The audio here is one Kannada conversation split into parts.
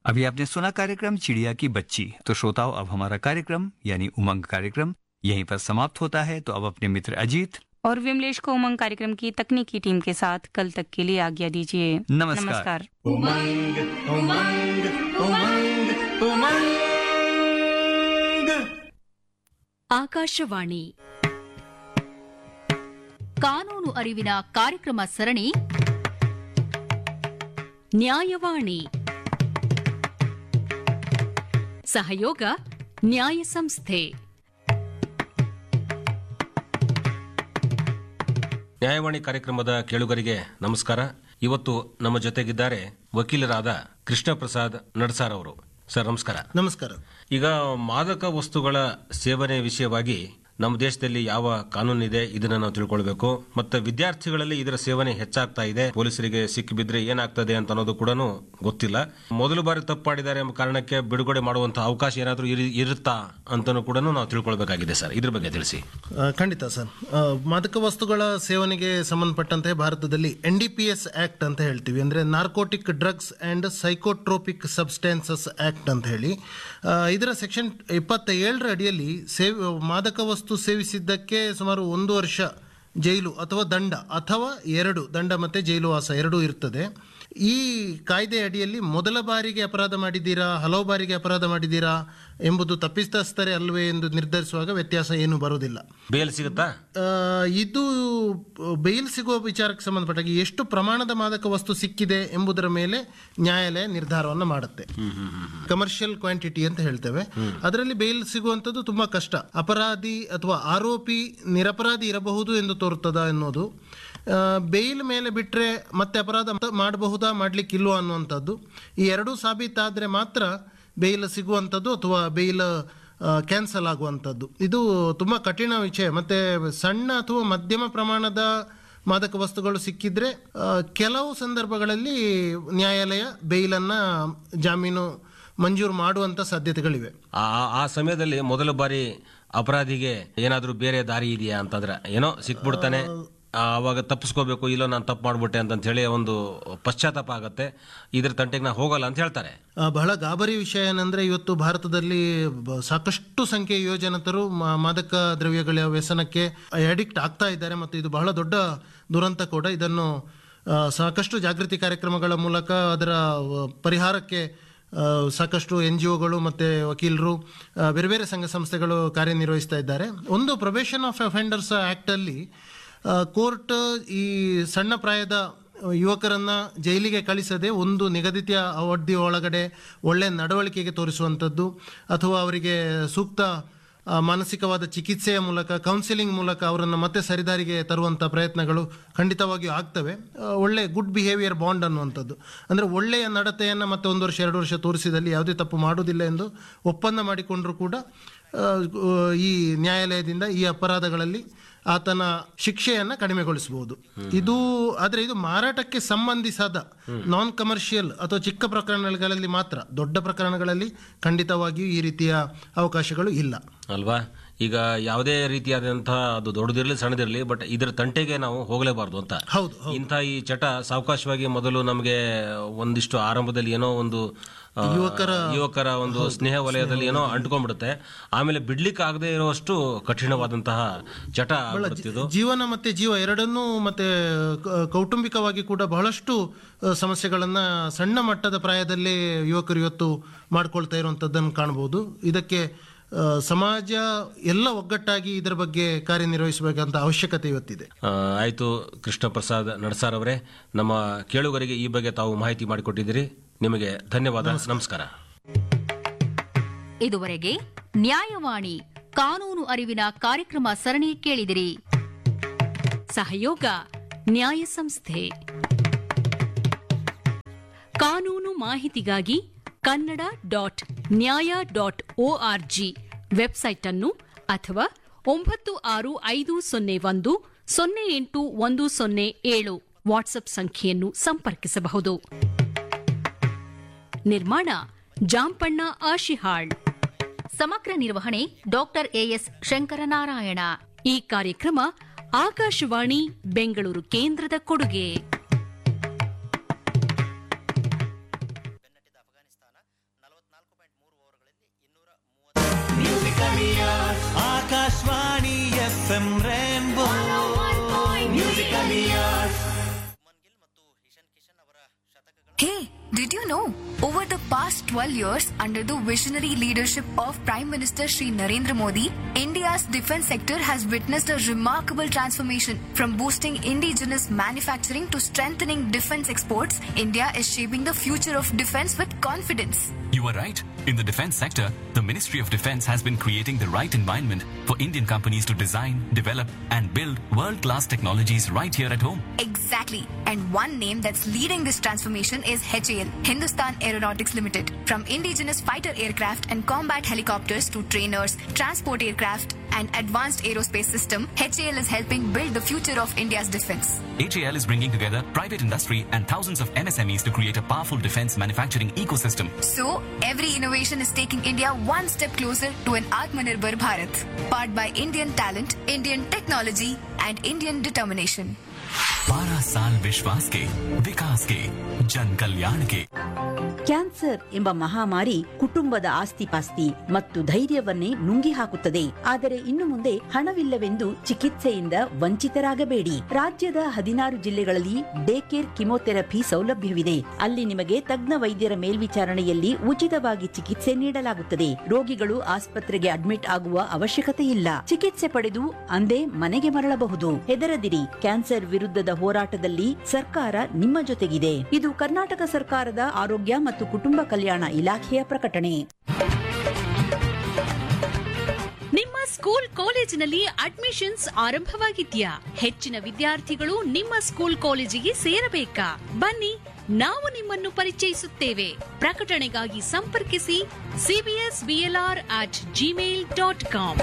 अभी आपने सुना कार्यक्रम चिड़िया की बच्ची तो श्रोताओं अब हमारा कार्यक्रम यानी उमंग कार्यक्रम यहीं पर समाप्त होता है तो अब अपने मित्र अजीत और विमलेश को उमंग कार्यक्रम की तकनीकी टीम के साथ कल तक के लिए आज्ञा दीजिए नमस्कार। नमस्कार उमंग उमंग उमंग उमंग ಆಕಾಶವಾಣಿ ಕಾನೂನು ಅರಿವಿನ ಕಾರ್ಯಕ್ರಮ ಸರಣಿ ನ್ಯಾಯವಾಣಿ ಸಹಯೋಗ ನ್ಯಾಯ ಸಂಸ್ಥೆ ನ್ಯಾಯವಾಣಿ ಕಾರ್ಯಕ್ರಮದ ಕೇಳುಗರಿಗೆ ನಮಸ್ಕಾರ ಇವತ್ತು ನಮ್ಮ ಜೊತೆಗಿದ್ದಾರೆ ವಕೀಲರಾದ ಕೃಷ್ಣ ಪ್ರಸಾದ್ ನಡ್ಸಾರ್ ಅವರು ಸರ್ ನಮಸ್ಕಾರ ನಮಸ್ಕಾರ ಈಗ ಮಾದಕ ವಸ್ತುಗಳ ಸೇವನೆ ವಿಷಯವಾಗಿ ನಮ್ಮ ದೇಶದಲ್ಲಿ ಯಾವ ಕಾನೂನಿದೆ ಇದನ್ನ ನಾವು ತಿಳ್ಕೊಳ್ಬೇಕು ಮತ್ತೆ ವಿದ್ಯಾರ್ಥಿಗಳಲ್ಲಿ ಇದರ ಸೇವನೆ ಹೆಚ್ಚಾಗ್ತಾ ಇದೆ ಪೊಲೀಸರಿಗೆ ಸಿಕ್ಕಿಬಿದ್ರೆ ಏನಾಗ್ತದೆ ಅಂತ ಅನ್ನೋದು ಕೂಡ ಗೊತ್ತಿಲ್ಲ ಮೊದಲು ಬಾರಿ ತಪ್ಪು ಮಾಡಿದ್ದಾರೆ ಎಂಬ ಕಾರಣಕ್ಕೆ ಬಿಡುಗಡೆ ಮಾಡುವಂತಹ ಅವಕಾಶ ಏನಾದರೂ ಇರುತ್ತಾ ಅಂತನೂ ಕೂಡ ನಾವು ತಿಳ್ಕೊಳ್ಬೇಕಾಗಿದೆ ಸರ್ ಇದ್ರ ಬಗ್ಗೆ ತಿಳಿಸಿ ಆ, ಖಂಡಿತ ಸರ್ ಆ, ಮಾದಕ ವಸ್ತುಗಳ ಸೇವನೆಗೆ ಸಂಬಂಧಪಟ್ಟಂತೆ ಭಾರತದಲ್ಲಿ N D P S act ಅಂತ ಹೇಳ್ತೀವಿ ಅಂದ್ರೆ narcotic drugs and psychotropic substances act ಅಂತ ಹೇಳಿ ಆ, ಇದರ ಸೆಕ್ಷನ್ ಇಪ್ಪತ್ತ ಏಳರ ಅಡಿಯಲ್ಲಿ ಸೇವ್ ಮಾದಕ ವಸ್ತು ಸೇವಿಸಿದ್ದಕ್ಕೆ ಸುಮಾರು ಒಂದು ವರ್ಷ ಜೈಲು ಅಥವಾ ದಂಡ ಅಥವಾ ಎರಡು ದಂಡ ಮತ್ತೆ ಜೈಲು ವಾಸ ಎರಡೂ ಇರ್ತದೆ ಈ ಕಾಯ್ದೆ ಅಡಿಯಲ್ಲಿ ಮೊದಲ ಬಾರಿಗೆ ಅಪರಾಧ ಮಾಡಿದ್ದೀರಾ ಹಲವು ಬಾರಿಗೆ ಅಪರಾಧ ಮಾಡಿದ್ದೀರಾ ಎಂಬುದು ತಪ್ಪಿತಸ್ಥರೇ ಅಲ್ವೇ ಎಂದು ನಿರ್ಧರಿಸುವಾಗ ವ್ಯತ್ಯಾಸ ಏನು ಬರುವುದಿಲ್ಲ ಬೇಲ್ ಸಿಗುತ್ತಾ ಆ, ಇದು ಬೇಲ್ ಸಿಗುವ ವಿಚಾರಕ್ಕೆ ಸಂಬಂಧಪಟ್ಟಾಗ ಎಷ್ಟು ಪ್ರಮಾಣದ ಮಾದಕ ವಸ್ತು ಸಿಕ್ಕಿದೆ ಎಂಬುದರ ಮೇಲೆ ನ್ಯಾಯಾಲಯ ನಿರ್ಧಾರವನ್ನು ಮಾಡುತ್ತೆ ಕಮರ್ಷಿಯಲ್ ಕ್ವಾಂಟಿಟಿ ಅಂತ ಹೇಳ್ತೇವೆ ಅದರಲ್ಲಿ ಬೇಲ್ ಸಿಗುವಂಥದ್ದು ತುಂಬಾ ಕಷ್ಟ ಅಪರಾಧಿ ಅಥವಾ ಆರೋಪಿ ನಿರಪರಾಧಿ ಇರಬಹುದು ಎಂದು ತೋರುತ್ತದ ಎನ್ನುವುದು ಆ, ಬೇಲ್ ಮೇಲೆ ಬಿಟ್ಟರೆ ಮತ್ತೆ ಅಪರಾಧ ಮಾಡಬಹುದಾ ಮಾಡ್ಲಿಕ್ಕಿಲ್ವಾ ಅನ್ನುವಂಥದ್ದು ಈ ಎರಡೂ ಸಾಬೀತಾದರೆ ಮಾತ್ರ ಬೇಲ್ ಸಿಗುವಂಥದ್ದು ಅಥವಾ ಬೇಲ್ ಕ್ಯಾನ್ಸಲ್ ಆಗುವಂಥದ್ದು ಇದು ತುಂಬ ಕಠಿಣ ವಿಷಯ ಮತ್ತೆ ಸಣ್ಣ ಅಥವಾ ಮಧ್ಯಮ ಪ್ರಮಾಣದ ಮಾದಕ ವಸ್ತುಗಳು ಸಿಕ್ಕಿದ್ರೆ ಆ, ಕೆಲವು ಸಂದರ್ಭಗಳಲ್ಲಿ ನ್ಯಾಯಾಲಯ ಬೇಲನ್ನು ಜಾಮೀನು ಮಂಜೂರು ಮಾಡುವಂಥ ಸಾಧ್ಯತೆಗಳಿವೆ ಆ ಆ ಸಮಯದಲ್ಲಿ ಮೊದಲ ಬಾರಿ ಅಪರಾಧಿಗೆ ಏನಾದ್ರೂ ಬೇರೆ ದಾರಿ ಇದೆಯಾ ಅಂತಂದ್ರೆ ಏನೋ ಸಿಕ್ಬಿಡ್ತಾನೆ ಆ, ಅವಾಗ ತಪ್ಪಿಸ್ಕೋಬೇಕು ಇಲ್ಲೋ ನಾನು ತಪ್ಪು ಮಾಡ್ಬಿಟ್ಟೆ ಅಂತ ಹೇಳಿ ಒಂದು ಪಶ್ಚಾತ್ತಾಪ ಆಗತ್ತೆ ಇದ್ರ ತಂಟೆಗೆ ನಾ ಹೋಗಲ್ಲ ಅಂತ ಹೇಳ್ತಾರೆ ಆ, ಬಹಳ ಗಾಬರಿ ವಿಷಯ ಏನಂದ್ರೆ ಇವತ್ತು ಭಾರತದಲ್ಲಿ ಬ- ಸಾಕಷ್ಟು ಸಂಖ್ಯೆಯ ಯುವಜನತರು ಮಾ- ಮಾದಕ ದ್ರವ್ಯಗಳ ವ್ಯಸನಕ್ಕೆ ಅಡಿಕ್ಟ್ ಆಗ್ತಾ ಇದ್ದಾರೆ ಮತ್ತು ಇದು ಬಹಳ ದೊಡ್ಡ ದುರಂತ ಕೂಡ ಇದನ್ನು ಆ, ಸಾಕಷ್ಟು ಜಾಗೃತಿ ಕಾರ್ಯಕ್ರಮಗಳ ಮೂಲಕ ಅದರ ಆ, ಪರಿಹಾರಕ್ಕೆ ಆ, ಸಾಕಷ್ಟು ಎನ್ ಜಿ ಒಗಳು ಮತ್ತು ವಕೀಲರು ಆ, ಬೇರೆ ಬೇರೆ ಸಂಘ ಸಂಸ್ಥೆಗಳು ಕಾರ್ಯನಿರ್ವಹಿಸ್ತಾ ಇದ್ದಾರೆ ಒಂದು ಪ್ರೊಬೇಷನ್ ಆಫ್ ಅಫೆಂಡರ್ಸ್ ಆ್ಯಕ್ಟಲ್ಲಿ ಕೋರ್ಟ್ ಈ ಸಣ್ಣ ಪ್ರಾಯದ ಯುವಕರನ್ನ ಜೈಲಿಗೆ ಕಳಿಸದೆ ಒಂದು ನಿಗದಿತ ಅವಧಿ ಒಳಗಡೆ ಒಳ್ಳೆಯ ನಡವಳಿಕೆಗೆ ತೋರಿಸುವಂಥದ್ದು ಅಥವಾ ಅವರಿಗೆ ಸೂಕ್ತ ಆ, ಮಾನಸಿಕವಾದ ಚಿಕಿತ್ಸೆಯ ಮೂಲಕ ಕೌನ್ಸಿಲಿಂಗ್ ಮೂಲಕ ಅವರನ್ನು ಮತ್ತೆ ಸರಿದಾರಿಗೆ ತರುವಂಥ ಪ್ರಯತ್ನಗಳು ಖಂಡಿತವಾಗಿಯೂ ಆಗ್ತವೆ ಆ, ಒಳ್ಳೆ ಗುಡ್ ಬಿಹೇವಿಯರ್ ಬಾಂಡ್ ಅನ್ನುವಂಥದ್ದು ಅಂದರೆ ಒಳ್ಳೆಯ ನಡತೆಯನ್ನು ಮತ್ತೆ ಒಂದು ವರ್ಷ ಎರಡು ವರ್ಷ ತೋರಿಸಿದಲ್ಲಿ ಯಾವುದೇ ತಪ್ಪು ಮಾಡುವುದಿಲ್ಲ ಎಂದು ಒಪ್ಪಂದ ಮಾಡಿಕೊಂಡರೂ ಕೂಡ ಆ, ಈ ನ್ಯಾಯಾಲಯದಿಂದ ಈ ಅಪರಾಧಗಳಲ್ಲಿ ಆತನ ಶಿಕ್ಷೆಯನ್ನು ಕಡಿಮೆಗೊಳಿಸಬಹುದು ಇದು ಆದರೆ ಇದು ಮಾರಾಟಕ್ಕೆ ಸಂಬಂಧಿಸದ ನಾನ್ ಕಮರ್ಷಿಯಲ್ ಅಥವಾ ಚಿಕ್ಕ ಪ್ರಕರಣಗಳಲ್ಲಿ ಮಾತ್ರ ದೊಡ್ಡ ಪ್ರಕರಣಗಳಲ್ಲಿ ಖಂಡಿತವಾಗಿಯೂ ಈ ರೀತಿಯ ಅವಕಾಶಗಳು ಇಲ್ಲ ಅಲ್ವಾ ಈಗ ಯಾವುದೇ ರೀತಿಯಾದಂತಹ ಅದು ದೊಡ್ಡದಿರಲಿ ಸಣ್ಣದಿರಲಿ ಬಟ್ ಇದರ ತಂಟೆಗೆ ನಾವು ಹೋಗಲೇಬಾರ್ದು ಅಂತ ಹೌದು ಇಂಥ ಈ ಚಟ ಸಾವಕಾಶವಾಗಿ ಮೊದಲು ನಮಗೆ ಒಂದಿಷ್ಟು ಆರಂಭದಲ್ಲಿ ಏನೋ ಒಂದು ಆ, ಯುವಕರ ಒಂದು ಸ್ನೇಹ ವಲಯದಲ್ಲಿ ಏನೋ ಅಂಟ್ಕೊಂಡ್ಬಿಡುತ್ತೆ ಆಮೇಲೆ ಬಿಡ್ಲಿಕ್ಕೆ ಆಗದೆ ಇರುವಷ್ಟು ಕಠಿಣವಾದಂತಹ ಚಟ ಆಗ್ಬಿಡುತ್ತೆ ಇದು ಜೀವನ ಮತ್ತೆ ಜೀವ ಎರಡನ್ನೂ ಮತ್ತೆ ಕ- ಕೌಟುಂಬಿಕವಾಗಿ ಕೂಡ ಬಹಳಷ್ಟು ಆ, ಸಮಸ್ಯೆಗಳನ್ನ ಸಣ್ಣ ಮಟ್ಟದ ಪ್ರಾಯದಲ್ಲೇ ಯುವಕರು ಇವತ್ತು ಮಾಡ್ಕೊಳ್ತಾ ಇರುವಂತದ್ದನ್ನು ಕಾಣಬಹುದು ಇದಕ್ಕೆ ಆ, ಸಮಾಜ ಎಲ್ಲ ಒಗ್ಗಟ್ಟಾಗಿ ಇದರ ಬಗ್ಗೆ ಕಾರ್ಯನಿರ್ವಹಿಸಬೇಕಂತ ಅವಶ್ಯಕತೆ ಇವತ್ತಿದೆ ಆ, ಆಯ್ತು ಕೃಷ್ಣ ಪ್ರಸಾದ್ ನಡ್ಸಾರ್ ಅವರೇ ನಮ್ಮ ಕೇಳುಗರಿಗೆ ಈ ಬಗ್ಗೆ ತಾವು ಮಾಹಿತಿ ಮಾಡಿಕೊಟ್ಟಿದ್ದೀರಿ ನಿಮಗೆ ಧನ್ಯವಾದ ನಮಸ್ಕಾರ ಇದುವರೆಗೆ ನ್ಯಾಯವಾಣಿ ಕಾನೂನು ಅರಿವಿನ ಕಾರ್ಯಕ್ರಮ ಸರಣಿ ಕೇಳಿದಿರಿ ಸಹಯೋಗ ನ್ಯಾಯ ಸಂಸ್ಥೆ ಕಾನೂನು ಮಾಹಿತಿಗಾಗಿ Kannada dot Nyaya dot ORG website ಅನ್ನು ಅಥವಾ ಒಂಬತ್ತು ಆರು ಐದು ಸೊನ್ನೆ ಒಂದು ಸೊನ್ನೆ ಎಂಟು ಒಂದು ಸೊನ್ನೆ ಏಳು ವಾಟ್ಸ್ಆಪ್ ಸಂಖ್ಯೆಯನ್ನು ಸಂಪರ್ಕಿಸಬಹುದು ನಿರ್ಮಾಣ ಜಾಂಪಣ್ಣ ಆಶಿಹಾಳ್ ಸಮಗ್ರ ನಿರ್ವಹಣೆ ಡಾಕ್ಟರ್ ಎಎಸ್ ಶಂಕರನಾರಾಯಣ ಈ ಕಾರ್ಯಕ್ರಮ ಆಕಾಶವಾಣಿ ಬೆಂಗಳೂರು ಕೇಂದ್ರದ ಕೊಡುಗೆ Hey, did you know? Over the past 12 years, under the visionary leadership of Prime Minister Shri Narendra Modi, India's defense sector has witnessed a remarkable transformation. From boosting indigenous manufacturing to strengthening defense exports, India is shaping the future of defense with confidence. You are right. In the defense sector, the Ministry of Defense has been creating the right environment for Indian companies to design, develop, and build world class technologies right here at home. Exactly. And one name that's leading this transformation is HAL, Hindustan Aeronautics Limited. From indigenous fighter aircraft and combat helicopters to trainers, transport aircraft, and advanced aerospace system, HAL is helping build the future of India's defense. HAL is bringing together private industry and thousands of MSMEs to create a powerful defense manufacturing ecosystem. So, every innovation is taking India one step closer to an Atmanirbhar Bharat, powered by Indian talent, Indian technology, and Indian determination. बारह साल विश्वास के विकास के जन कल्याण के ಕ್ಯಾನ್ಸರ್ ಎಂಬ ಮಹಾಮಾರಿ ಕುಟುಂಬದ ಆಸ್ತಿಪಾಸ್ತಿ ಮತ್ತು ಧೈರ್ಯವನ್ನೇ ನುಂಗಿ ಹಾಕುತ್ತದೆ ಆದರೆ ಇನ್ನು ಮುಂದೆ ಹಣವಿಲ್ಲವೆಂದು ಚಿಕಿತ್ಸೆಯಿಂದ ವಂಚಿತರಾಗಬೇಡಿ ರಾಜ್ಯದ ಹದಿನಾರು ಜಿಲ್ಲೆಗಳಲ್ಲಿ ಡೇ ಕೇರ್ ಕಿಮೋಥೆರಪಿ ಸೌಲಭ್ಯವಿದೆ ಅಲ್ಲಿ ನಿಮಗೆ ತಜ್ಞ ವೈದ್ಯರ ಮೇಲ್ವಿಚಾರಣೆಯಲ್ಲಿ ಉಚಿತವಾಗಿ ಚಿಕಿತ್ಸೆ ನೀಡಲಾಗುತ್ತದೆ ರೋಗಿಗಳು ಆಸ್ಪತ್ರೆಗೆ ಅಡ್ಮಿಟ್ ಆಗುವ ಅವಶ್ಯಕತೆ ಇಲ್ಲ ಚಿಕಿತ್ಸೆ ಪಡೆದು ಅಂದೇ ಮನೆಗೆ ಮರಳಬಹುದು ಹೆದರದಿರಿ ಕ್ಯಾನ್ಸರ್ ವಿರುದ್ಧದ ಹೋರಾಟದಲ್ಲಿ ಸರ್ಕಾರ ನಿಮ್ಮ ಜೊತೆಗಿದೆ ಇದು ಕರ್ನಾಟಕ ಸರ್ಕಾರದ ಆರೋಗ್ಯ ಮತ್ತು ಕುಟುಂಬ ಕಲ್ಯಾಣ ಇಲಾಖೆಯ ಪ್ರಕಟಣೆ ನಿಮ್ಮ ಸ್ಕೂಲ್ ಕಾಲೇಜಿನಲ್ಲಿ ಅಡ್ಮಿಷನ್ಸ್ ಆರಂಭವಾಗಿದ್ಯಾ ಹೆಚ್ಚಿನ ವಿದ್ಯಾರ್ಥಿಗಳು ನಿಮ್ಮ ಸ್ಕೂಲ್ ಕಾಲೇಜಿಗೆ ಸೇರಬೇಕಾ ಬನ್ನಿ ನಾವು ನಿಮ್ಮನ್ನು ಪರಿಚಯಿಸುತ್ತೇವೆ ಪ್ರಕಟಣೆಗಾಗಿ ಸಂಪರ್ಕಿಸಿ CBS BLR at Gmail dot com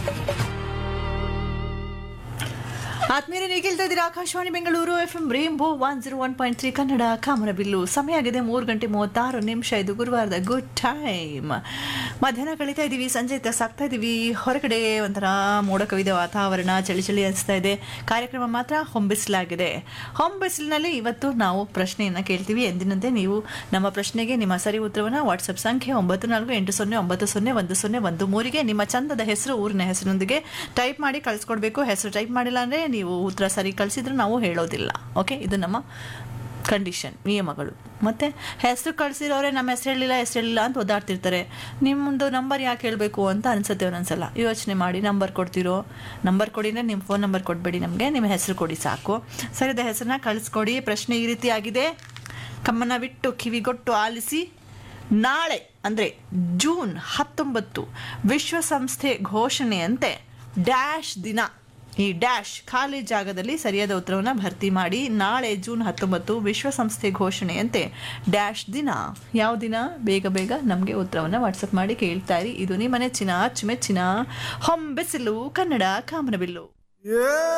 ಆತ್ಮೀಯರೇ ನೀವು ಕೇಳ್ತಾ ಇದ್ದೀರಾ Akashvani Bengaluru F M rainbow one zero one point three Kannada ಕಾಮರಬಿಲ್ಲು ಸಮಯ ಆಗಿದೆ ಮೂರು ಗಂಟೆ ಮೂವತ್ತಾರು ನಿಮಿಷ ಇದು ಗುರುವಾರದ ಗುಡ್ ಟೈಮ್ ಮಧ್ಯಾಹ್ನ ಕಳೀತಾ ಇದ್ದೀವಿ ಸಂಜೆ ಸಾಕ್ತಾ ಇದ್ದೀವಿ ಹೊರಗಡೆ ಒಂಥರ ಮೋಡ ಕವಿದ ವಾತಾವರಣ ಚಳಿ ಚಳಿ ಅನಿಸ್ತಾ ಇದೆ ಕಾರ್ಯಕ್ರಮ ಮಾತ್ರ ಹೊಂಬಿಸಲಾಗಿದೆ ಹೊಂಬಿಸಿಲಿನಲ್ಲಿ ಇವತ್ತು ನಾವು ಪ್ರಶ್ನೆಯನ್ನು ಕೇಳ್ತೀವಿ ಎಂದಿನಂತೆ ನೀವು ನಮ್ಮ ಪ್ರಶ್ನೆಗೆ ನಿಮ್ಮ ಸರಿ ಉತ್ತರವನ್ನು ವಾಟ್ಸಪ್ ಸಂಖ್ಯೆ ಒಂಬತ್ತು ನಾಲ್ಕು ಎಂಟು ಸೊನ್ನೆ ಒಂಬತ್ತು ಸೊನ್ನೆ ಒಂದು ಸೊನ್ನೆ ಒಂದು ಮೂರಿಗೆ ನಿಮ್ಮ ಚಂದದ ಹೆಸರು ಊರಿನ ಹೆಸರಿನೊಂದಿಗೆ ಟೈಪ್ ಮಾಡಿ ಕಳಿಸ್ಕೊಡ್ಬೇಕು ಹೆಸರು ಟೈಪ್ ಮಾಡಿಲ್ಲ ಅಂದರೆ ನೀವು ಉತ್ತರ ಸರಿ ಕಳಿಸಿದ್ರೆ ನಾವು ಹೇಳೋದಿಲ್ಲ ಓಕೆ ಇದು ನಮ್ಮ ಕಂಡೀಷನ್ ನಿಯಮಗಳು ಮತ್ತು ಹೆಸರು ಕಳಿಸಿರೋರೆ ನಮ್ಮ ಹೆಸರು ಹೇಳಿಲ್ಲ ಹೆಸರು ಹೇಳಿಲ್ಲ ಅಂತ ಒದ್ದಾಡ್ತಿರ್ತಾರೆ ನಿಮ್ಮದು ನಂಬರ್ ಯಾಕೆ ಹೇಳಬೇಕು ಅಂತ ಅನ್ಸುತ್ತೆ ಒಂದೊಂದ್ಸಲ ಯೋಚನೆ ಮಾಡಿ ನಂಬರ್ ಕೊಡ್ತಿರೋ ನಂಬರ್ ಕೊಡಿ ಅಂದರೆ ನಿಮ್ಮ ಫೋನ್ ನಂಬರ್ ಕೊಡಬೇಡಿ ನಮಗೆ ನಿಮ್ಮ ಹೆಸರು ಕೊಡಿ ಸಾಕು ಸರಿದ ಹೆಸರನ್ನ ಕಳಿಸ್ಕೊಡಿ ಪ್ರಶ್ನೆ ಈ ರೀತಿ ಆಗಿದೆ ಕಮ್ಮನ ಬಿಟ್ಟು ಕಿವಿಗೊಟ್ಟು ಆಲಿಸಿ ನಾಳೆ ಅಂದರೆ ಜೂನ್ ಹತ್ತೊಂಬತ್ತು ವಿಶ್ವಸಂಸ್ಥೆ ಘೋಷಣೆಯಂತೆ ಡ್ಯಾಶ್ ದಿನ ಈ ಡ್ಯಾಶ್ ಖಾಲಿ ಜಾಗದಲ್ಲಿ ಸರಿಯಾದ ಉತ್ತರವನ್ನು ಭರ್ತಿ ಮಾಡಿ ನಾಳೆ ಜೂನ್ ಹತ್ತೊಂಬತ್ತು ವಿಶ್ವಸಂಸ್ಥೆ ಘೋಷಣೆಯಂತೆ ಡ್ಯಾಶ್ ದಿನ ಯಾವ ದಿನ ಬೇಗ ಬೇಗ ನಮಗೆ ಉತ್ತರವನ್ನು ವಾಟ್ಸಪ್ ಮಾಡಿ ಕೇಳ್ತಾ ಇರಿ ಇದು ನಿಮ್ಮ ನೆಚ್ಚಿನ ಅಚ್ಚುಮೆಚ್ಚಿನ ಹೊಂಬೆಸಲು ಕನ್ನಡ ಕಾಮನಬಿಲ್ಲು